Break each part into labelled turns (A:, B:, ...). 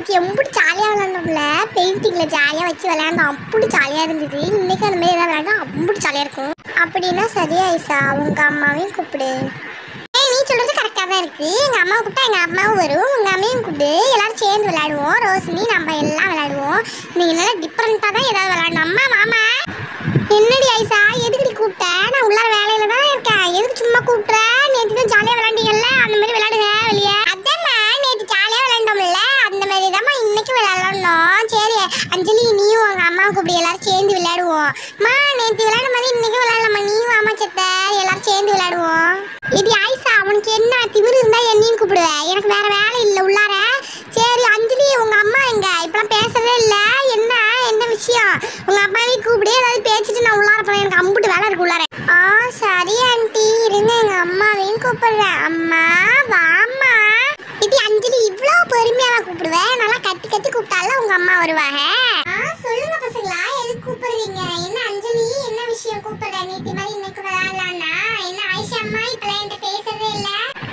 A: நேற்று எம்பிட்டு ஜாலியாக விளாண்டோம்ல பெயிண்டிங்கில் ஜாலியாக வச்சு விளையாண்டோம் அப்படி ஜாலியாக இருந்தது இன்னைக்கு அந்த மாதிரி ஏதாவது விளையாண்டா அம்பிட்டு ஜாலியாக இருக்கும் அப்படின்னா சரியா ஐசா உங்கள் அம்மாவையும் கூப்பிடு ஏய் நீ சொல்றது கரெக்டாக தான் இருக்கு எங்கள் அம்மாவை கூப்பிட்டா எங்கள் அம்மாவும் வரும் உங்கள் அம்மையும் கூப்பிடு எல்லாரும் சேர்ந்து விளையாடுவோம் ரோஷினி நம்ம எல்லாம் விளையாடுவோம் நீங்கள் நல்லா டிஃப்ரெண்ட்டாக தான் ஏதாவது விளையாடணும் அம்மா மாமா என்னடி ஐசா எதுக்குடி கூப்பிட்ட நான் உள்ளார வேலையில தான் இருக்கேன் எதுக்கு சும்மா கூப்பிட்ற நேற்று தான் ஜாலியாக விளையாண்டீங்கல்ல அந்த மாதிரி விளையாடுங்க வெளியே அதாம்மா நேற்று ஜாலியாக விளையாண்டோம்ல அந்த மாதிரி தாம்மா இன்னைக்கு விளையாடணும் சரி அஞ்சலி நீயும் உங்கள் அம்மா கூப்பிடு எல்லாரும் சேர்ந்து விளையாடுவோம் மா நேற்று விளையாட மாதிரி இன்னைக்கு விளையாடலாமா நீயும் அம்மா சத்த எல்லாரும் சேர்ந்து விளையாடுவோம் இது ஆயிஷா உனக்கு என்ன திமிரு இருந்தா என்னையும் கூப்பிடுவேன் எனக்கு வேற வேலை இல்லை உள்ளார சரி அஞ்சலி உங்க அம்மா எங்க இப்பெல்லாம் பேசவே இல்ல என்ன என்ன விஷயம் உங்க அம்மாவையும் கூப்பிடு ஏதாவது பேசிட்டு நான் உள்ளார போறேன் எனக்கு அம்புட்டு வேலை இருக்கு உள்ளார ஆ சரி ஆண்டி இருங்க எங்க அம்மாவையும் கூப்பிடுறேன் அம்மா வாம்மா இது அஞ்சலி இவ்வளோ பொறுமையாவா கூப்பிடுவேன் நல்லா கத்தி கத்தி கூப்பிட்டால உங்க அம்மா வருவாங்க ஆ சொல்லுங்க பசங்களா எதுக்கு கூப்பிடுறீங்க என்ன அஞ்சலி என்ன விஷயம் கூப்பிடுற நேத்தி மாதிரி இன்னைக்கு விளையாடலாம்னா என்ன ஆயிஷா அம்மா இப்பெல்லாம் என்கிட்ட பேசுறதே இல்ல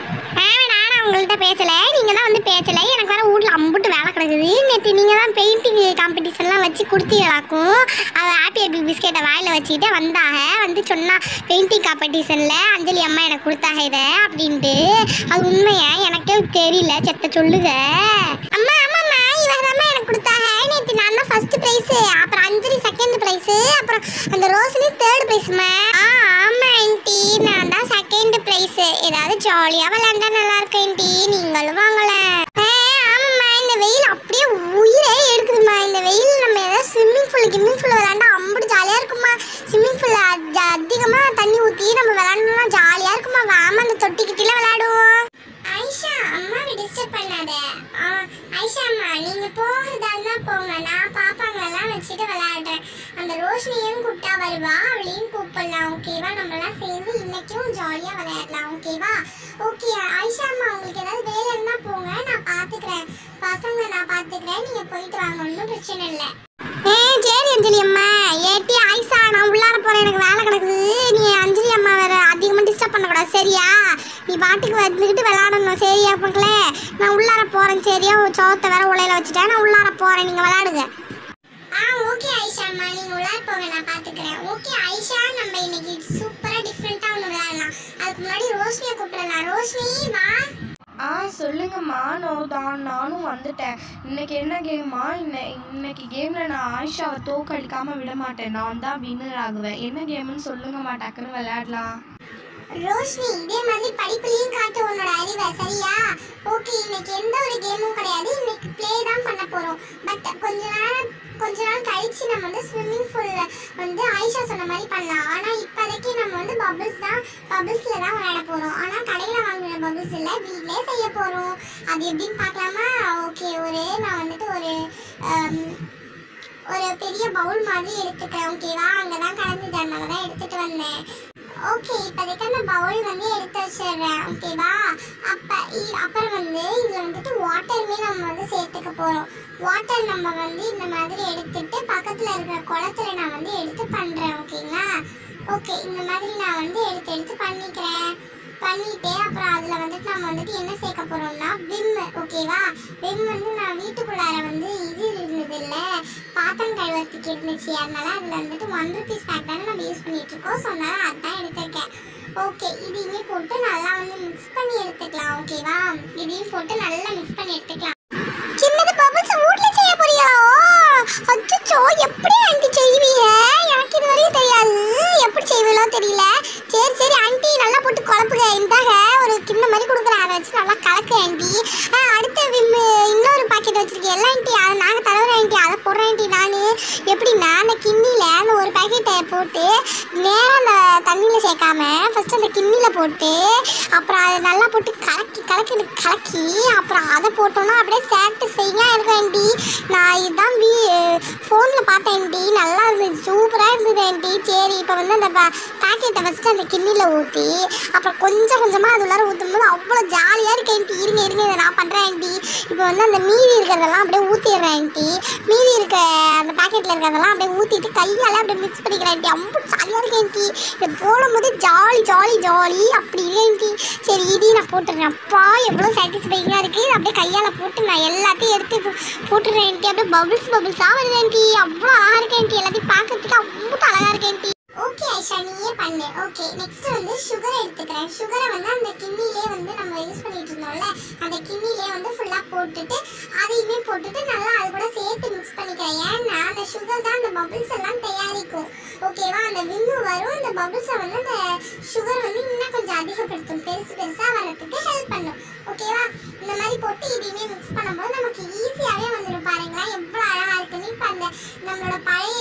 A: நானும் உங்கள்கிட்ட பேசல நீங்க தான் வந்து பேசல எனக்கு வேற வீட்ல அம்புட்டு வேலை கிடக்குது நேற்று நீங்க தான் பெயிண்டிங் காம்படிஷன்லாம் வச்சு கொடுத்தீங்களாக்கும் அவ ஹாப்பி ஹாப்பி பிஸ்கெட்டை வாயில வச்சுக்கிட்டு வந்தாக வந்து சொன்னா பெயிண்டிங் காம்படிஷன்ல அஞ்சலி அம்மா எனக்கு கொடுத்தாங்க இதை அப்படின்ட்டு அது உண்மையா எனக்கே தெரியல செத்த சொல்லுங்க அம்மா ஆமாம்மா இவங்க தான் எனக்கு கொடுத்தாங்க நேற்று நான் தான் ஃபர்ஸ்ட் ப்ரைஸ் அப்புறம் அஞ்சலி செகண்ட் ப்ரைஸ் அப்புறம் அந்த ரோஷினி தேர்ட் ப்ரைஸ்மா ஆ ஆமா ஆண்டி நான் தான் செகண்ட் ப்ரைஸ் ஏதாவது ஜாலியாக விளையாண்டா நல்லா இருக்கும் ஆண்டி நீங்களும் வாங்கலேன் ஆமாம்மா இந்த வெயில் அப்படியே உயிரே எடுக்குதுமா இந்த வெயில் நம்ம ஏதாவது ஸ்விம்மிங் பூல் கிம்மிங் பூல் விளையாண்டா அம்புட்டு ஜாலியாக இருக்குமா ஸ்விம்மிங் பூல் அதிகமாக தண்ணி ஊற்றி நம்ம விளையாடணும்னா ஜாலியாக இருக்குமா வாமா அந்த தொட்டிக்கிட்டில விளையாடுவோம் ஐஷா அம்மாவை டிஸ்டர்ப் பண்ணாத ஆ, ஐஷா அம்மா நீங்க போகிறதா இருந்தா போங்க நான் பாப்பாங்களெல்லாம் வச்சுட்டு விளையாடுறேன் அந்த ரோஷினியும் கூப்பிட்டா வருவா அவளையும் கூப்பிடலாம் ஓகேவா நம்மலாம் சேர்ந்து இன்னைக்கும் ஜாலியா விளையாடலாம் ஓகேவா ஓகே ஐஷா அம்மா உங்களுக்கு ஏதாவது வேலை இருந்தா போங்க நான் பாத்துக்கிறேன் பசங்க நான் பாத்துக்கிறேன் நீங்க போயிட்டு வாங்க ஒன்றும் பிரச்சனை இல்லை ஏ சரி அஞ்சலி அம்மா ஏட்டி ஆயிஷா நான் உள்ளார போறேன் எனக்கு வேலை கிடக்குது நீ அஞ்சலி அம்மா வேற அதிகமாக டிஸ்டர்ப் பண்ணக்கூடாது சரியா நீ பாட்டுக்கு வந்துக்கிட்டு விளையாடணும் சரியா மக்களே நான் உள்ளார போறேன் சரியா ஒரு சோத்தை வேற உலையில வச்சுட்டேன் நான் உள்ளார போறேன் நீங்க விளையாடுங்க ஆ ஓகே ஐஷா அம்மா நீங்க உள்ளார போங்க நான் பாத்துக்கிறேன் ஓகே ஐஷா நம்ம இன்னைக்கு சூப்பரா டிஃப்ரெண்டா ஒன்று விளையாடலாம் அதுக்கு முன்னாடி ரோஷினியை கூப்பிடலாம் ரோஷினி வா
B: ஆ சொல்லுங்கம்மா நான் தான் நானும் வந்துட்டேன் இன்னைக்கு என்ன கேம்மா இன்னை இன்னைக்கு கேமில் நான் ஆயிஷாவை தோக்கடிக்காம விட மாட்டேன் நான் தான் வின்னர் ஆகுவேன் என்ன கேம்னு சொல்லுங்கம்மா டக்குன்னு விளையாடலாம்
A: ரோஷினி இதே மாதிரி படிப்புலயும் காட்டு உன்னோட அறிவை சரியா ஓகே இன்னைக்கு எந்த ஒரு கேமும் கிடையாது இன்னைக்கு ப்ளே தான் பண்ண போறோம் பட் கொஞ்ச நேரம் கொஞ்ச நாள் கழிச்சு நம்ம வந்து ஸ்விம்மிங் பூல்ல வந்து ஆயிஷா சொன்ன மாதிரி பண்ணலாம் ஆனா இப்போதைக்கு நம்ம வந்து பபிள்ஸ் தான் பபிள்ஸ்ல தான் விளையாட போறோம் ஆனா கடையில வாங்குற பபிள்ஸ் இல்ல வீட்லயே செய்ய போறோம் அது எப்படின்னு பார்க்கலாமா ஓகே ஒரு நான் வந்துட்டு ஒரு ஆம், ஒரு பெரிய பவுல் மாதிரி எடுத்துக்கிறேன் ஓகேவா அங்கே தான் கலந்துட்டு அதனால தான் எடுத்துட்டு வந்தேன் ஓகே இப்போதைக்கு அந்த பவுல் வந்து எடுத்து வச்சிடுறேன் ஓகேவா அப்போ அப்புறம் வந்து இதில் வந்துட்டு வாட்டருமே நம்ம வந்து சேர்த்துக்க போகிறோம் வாட்டர் நம்ம வந்து இந்த மாதிரி எடுத்துட்டு பக்கத்தில் இருக்கிற குளத்துல நான் வந்து எடுத்து பண்ணுறேன் ஓகேங்களா ஓகே இந்த மாதிரி நான் வந்து எடுத்து எடுத்து பண்ணிக்கிறேன் பண்ணிட்டு அப்புறம் அதில் வந்துட்டு நம்ம வந்துட்டு என்ன சேர்க்க போகிறோம்னா விம் ஓகேவா விம் வந்து நான் வீட்டுக்குள்ளார வந்து இது இருந்தது இல்லை பாத்திரம் கழுவுறதுக்கு இருந்துச்சு அதனால அதில் வந்துட்டு ஒன் ருபீஸ் பேக் தானே நம்ம யூஸ் பண்ணிட்டு இருக்கோம் ஸோ அதனால அதான் எடுத்திருக்கேன் ஓகே இதையுமே போட்டு நல்லா வந்து மிக்ஸ் பண்ணி எடுத்துக்கலாம் ஓகேவா இதையும் போட்டு நல்லா மிக்ஸ் பண்ணி எடுத்துக்கலாம் சின்னது பபிள்ஸ் வீட்ல செய்ய போறியா அச்சச்சோ எப்படி ஆண்டி செய்வீங்க எனக்கு இது வரையும் தெரியாது எப்படி செய்வீங்களோ தெரியல சரி சரி ஆண்டி நல்லா போட்டு குழப்புங்க இந்தாங்க ஒரு கிண்ண மாதிரி கொடுக்குறேன் அதை வச்சு நல்லா கலக்கு ஆண்டி ஆ, அடுத்த விம்மு இன்னொரு பாக்கெட் வச்சிருக்கேன் எல்லாம் ஆண்டி அதை நாங்கள் தடவுற ஆண்டி அதை போடுறேன் ஆண்டி நான் எப்படின்னா அந்த கிண்ணியில் அந்த ஒரு பாக்கெட்டை போட்டு நேராக அந்த தண்ணியில் சேர்க்காம ஃபர்ஸ்ட் அந்த கிண்ணியில் போட்டு அப்புறம் அதை நல்லா போட்டு கலக்கி கலக்கி கலக்கி அப்புறம் அதை போட்டோம்னா அப்படியே சாட்டிஸ்ஃபைங்காக இருக்கும் ஆண்டி நான் இதுதான் வீ ஃபோனில் பார்த்தேன் ஆண்டி நல்லா இருந்துச்சு சூப்பராக இருந்தது ஆண்டி சரி இப்போ வந்து அந்த பாக்கெட்டை ஃபஸ்ட்டு அந்த கிண்ணியில் ஊற்றி அப்புறம் கொஞ்சம் கொஞ்சமாக அது உள்ளார ஊற்றும் போது அவ்வளோ ஜாலியாக இருக்கு ஆண்டி இருங்க இருங்க இதை நான் பண்ணுறேன் ஆண்டி இப்போ வந்து அந்த மீதி இருக்கிறதெல்லாம் அப்படியே ஊற்றிடுறேன் ஆண்டி மீதி இருக்க அந்த பாக்கெட்டில் இருக்கிறதெல்லாம் அப்படியே ஊற்றிட்டு கையால் அப்படியே மிக்ஸ் பண்ணிக்கிறேன் ஆண்டி ரொம்ப ஜாலியாக இருக்கு ஆண்டி இது போடும்போது ஜாலி ஜாலி ஜாலி அப்படி இருக்கு ஆண்டி சரி இதையும் நான் போட்டுறேன் அப்பா எவ்வளோ சாட்டிஸ்ஃபைங்காக இருக்குது இதை அப்படியே கையால் போட்டு நான் எல்லாத்தையும் எடுத்து போ- போட்டுடுறேன் ஆண்டி அப்படியே பபிள்ஸ் பபிள்ஸாக வருது ஆண்டி அவ்வளோ அழகாக இருக்கு ஆண்டி எல்லாத்தையும் பார்க்கறதுக்கு அவ்வளோ அழகாக இருக்கு ஆண்டி ஓகே ஐஷா நீயே பண்ணு ஓகே நெக்ஸ்ட் வந்து சுகரை எடுத்துக்கிறேன் சுகரை வந்து அந்த கிண்ணிலே வந்து நம்ம யூஸ் பண்ணிட்டு இருந்தோம்ல அந்த கிண்ணிலே வந்து ஃபுல்லாக போட்டுட்டு அதையுமே போட்டுட்டு நல்லா அது கூட சேர்த்து மிக்ஸ் பண்ணிக்கிறேன் ஏன்னா அந்த சுகர் தான் அந்த பபிள்ஸ் எல்லாம் தயாரிக்கும் ஓகேவா அந்த விம்மு வரும் அந்த பபிள்ஸை வந்து அந்த சுகர் வந்து இன்னும் கொஞ்சம் அதிகப்படுத்தும் பெருசு பெருசாக வர்றதுக்கு ஹெல்ப் பண்ணும் ஓகேவா இந்த மாதிரி போட்டு இதையுமே மிக்ஸ் பண்ணும்போது நமக்கு ஈஸியாகவே வந்துடும் பாருங்களேன் எவ்வளோ அழகாக இருக்குன்னு இப்போ அந்த நம்மளோட பழைய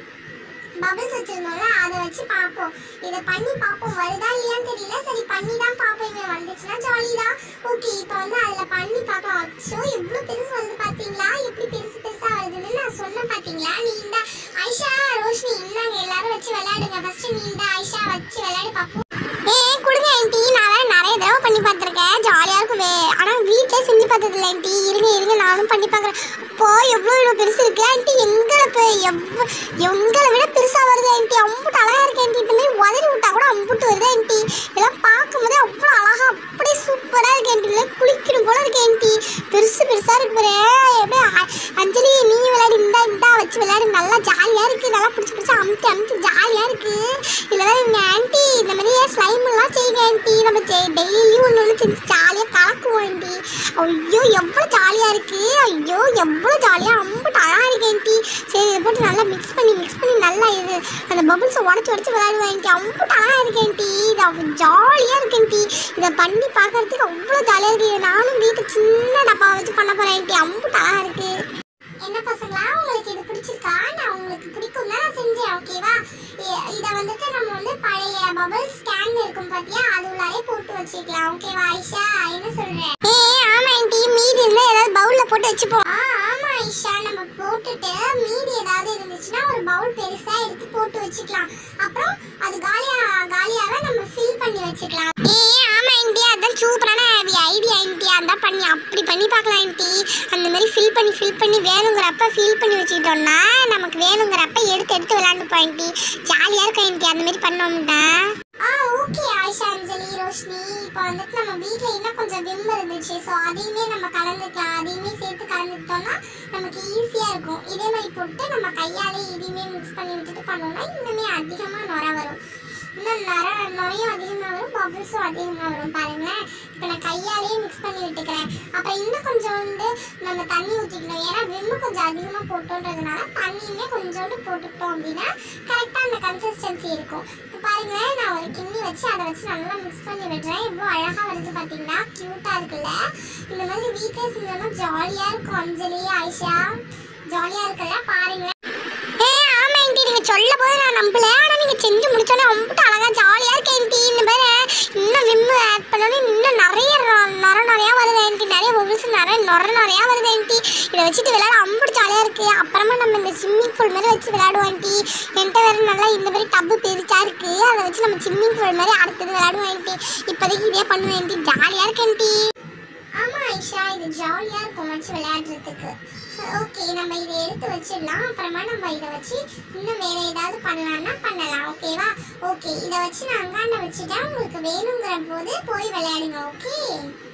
A: பபிள்ஸ் வச்சிருந்தோம்ல அதை வச்சு பார்ப்போம் இதை பண்ணி பார்ப்போம் வருதா இல்லையான்னு தெரியல சரி பண்ணி தான் பார்ப்போம் இவன் வந்துச்சுன்னா ஜாலி தான் ஓகே இப்போ வந்து அதில் பண்ணி பார்க்கலாம் அச்சோ எவ்வளோ பெருசு வந்து பார்த்தீங்களா எப்படி பெருசு பெருசாக வருதுன்னு நான் சொன்னேன் பார்த்தீங்களா நீ இந்த ஐஷா ரோஷினி இந்தாங்க எல்லாரும் வச்சு விளையாடுங்க ஃபர்ஸ்ட் நீ இந்த ஐஷா வச்சு விளையாடி பார்ப்போம் ஏய் கொடுங்க ஆண்டி நான் வேற நிறைய தடவை பண்ணி பார்த்துருக்கேன் ஜாலியாக இருக்குமே ஆனால் வீட்டிலே செஞ்சு பார்த்ததில்ல ஆண்டி இருங்க இருங்க நானும் பண்ணி பார்க்குறேன் அப்போ எவ்வளோ இவ்வளோ பெருசு இருக்கு ஆண்டி எங்களை இப்போ எவ்வளோ எங்களை விட பெருசாக வருது ஆண்டி அம்புட்டு அழகாக இருக்கு ஆண்டி இந்த மாதிரி உதறி விட்டா கூட அம்புட்டு வருது ஆண்டி இதெல்லாம் பார்க்கும்போதே அவ்வளோ அழகாக அப்படியே சூப்பராக இருக்கு ஆண்டி இல்லை குளிக்கணும் போல இருக்கு ஆண்டி பெருசு பெருசாக இருக்கு பாரு எப்படியே அ- அஞ்சலி நீ விளையாடி இந்தா இந்தா வச்சு விளையாடி நல்லா ஜாலியாக இருக்கு நல்லா பிடிச்சி பிடிச்சி அமுத்தி அமுத்தி ஜாலியாக இருக்கு இதில் இவங்க ஆண்டி இந்த மாதிரி ஸ்லைம் எல்லாம் செய்யுங்க ஆண்டி நம்ம டெய்லியும் ஒன்று ஒன்று செஞ்சு ஜாலியாக கலக்குவோம் ஆண்டி ஐயோ எவ்வளோ ஜாலியாக இருக்கு ஐயோ எவ்வளோ ஜாலியாக அம்புட்டு அழகாக இருக்கு ஆண்டி சரி இதை போட்டு நல்லா மிக்ஸ் பண்ணி மிக்ஸ் பண்ணி நல்லா இது அந்த பபுள்ஸை உடச்சி உடச்சி விளையாடுவேன் ஆண்டி அம்புட்டு அழகாக இருக்கு ஆண்டி இது அவ்வளோ ஜாலியாக இருக்கு ஆண்டி இதை பண்ணி பார்க்கறதுக்கு அவ்வளோ ஜாலியாக இருக்கு நானும் வீட்டுக்கு சின்ன டப்பாவை வச்சு பண்ண போகிறேன் ஆண்டி அம்புட்டு அழகாக இருக்கு என்ன பசங்களா உங்களுக்கு இது பிடிச்சிருக்கா நான் உங்களுக்கு பிடிக்கும் தான் நான் செஞ்சேன் ஓகேவா இதை வந்துட்டு நம்ம வந்து பழைய பபிள் ஸ்கேன் இருக்கும் பாத்தியா அது உள்ளாரே போட்டு வச்சுக்கலாம் ஓகேவா ஐஷா என்ன சொல்ற ஏ ஆமா ஆண்டி மீதி இருந்தா ஏதாவது பவுல்ல போட்டு வச்சுப்போம் ஆ ஆமா ஐஷா நம்ம போட்டுட்டு மீதி ஏதாவது இருந்துச்சுன்னா ஒரு பவுல் பெருசா எடுத்து போட்டு வச்சுக்கலாம் அப்புறம் அது காலியா காலியாவே நம்ம ஃபில் பண்ணி வச்சுக்கலாம் ஏ ஆமா ஆண்டி அதான் சூப்பரான ஐடியா ஆண்டி அதான் பண்ணி அப்படி பண்ணி பார்க்கலாம் ஆண்டி அந்த மாதிரி ஃபில் பண்ணி ஃபில் பண்ணி வேணுங்கிறப்ப ஃபில் பண்ணி வச்சுக்கிட்டோம்னா நமக்கு வேணுங்கிறப்ப எடுத்து எடுத்து விளையாண்டுப்போம் ஆண்டி ஜாலியாக இருக்கும் ஆண்டி அந்த மாதிரி பண்ணோம்னா ஆ ஓகே ஆயிஷா அஞ்சலி ரோஷினி இப்போ வந்துட்டு நம்ம வீட்டில் இன்னும் கொஞ்சம் விம் இருந்துச்சு ஸோ அதையுமே நம்ம கலந்துக்கலாம் அதையுமே சேர்த்து கலந்துக்கிட்டோம்னா நமக்கு ஈஸியாக இருக்கும் இதே மாதிரி போட்டு நம்ம கையாலே இதையுமே மிக்ஸ் பண்ணி விட்டுட்டு பண்ணோம்னா இன்னுமே அதிகமாக நுர வரும் இன்னும் நுர நுரையும் அதிகமாக வரும் பபிள்ஸும் அதிகமாக வரும் பாருங்களேன் இப்போ நான் கையாலேயே மிக்ஸ் பண்ணி விட்டுக்கிறேன் அப்புறம் இன்னும் கொஞ்சோண்டு நம்ம தண்ணி ஊற்றிக்கணும் ஏன்னா விம்மு கொஞ்சம் அதிகமாக போட்டோன்றதுனால தண்ணியுமே கொஞ்சோண்டு போட்டுக்கிட்டோம் அப்படின்னா கரெக்டாக அந்த கன்சிஸ்டன்சி இருக்கும் இப்போ பாருங்களேன் நான் ஒரு கிண்ணி வச்சு அதை வச்சு நல்லா மிக்ஸ் பண்ணி விடுறேன் எவ்வளோ அழகாக வருது பார்த்தீங்களா க்யூட்டாக இருக்குல்ல இந்த மாதிரி வீட்டிலே செஞ்சோம்னா ஜாலியாக இருக்கும் அஞ்சலி ஆயிஷா ஜாலியாக இருக்குல்ல பாருங்களேன் ஏ ஆமா ஆண்டி நீங்க சொல்ல போது நான் நம்பல ஆனா நீங்க செஞ்சு முடிச்சோன்னே ரொம்ப அழகா ஜாலியா இருக்கு ஆண்டி இந்த பேர இன்னும் விம்மு ஆட் பண்ணோன்னே இன்னும் நிறைய நொ- நொர நிறையா வருது ஆண்டி நிறைய பபிள்ஸ் நிறைய நொர நிறையா வருது ஆண்டி இதை வச்சுட்டு விளையாட அம்புட்டு ஜாலியா இருக்கு அப்புறமா நம்ம இந்த ஸ்விம்மிங் பூல் மாதிரி வச்சு விளையாடுவோம் ஆண்டி என்கிட்ட வேற நல்லா இந்த மாதிரி டப்பு பெருசா இருக்கு அதை வச்சு நம்ம ஸ்விம்மிங் பூல் மாதிரி அடுத்தது விளையாடுவோம் ஆண்டி இப்போதைக்கு இதே பண்ணுவேன் ஆண்டி ஜாலியா இருக்கு ஆண்டி ஆமா ஐஷா இது ஜாலியா இருக்கும் வச்சு விளையாடுறதுக்கு ஓகே நம்ம இதை எடுத்து வச்சிடலாம் அப்புறமா நம்ம இதை வச்சு இன்னும் வேற ஏதாவது பண்ணலாம்னா பண்ணலாம் ஓகேவா ஓகே இதை வச்சு நான் அங்காண்ட வச்சுட்டேன் உங்களுக்கு வேணுங்கிற போது போய் விளையாடுங்க ஓகே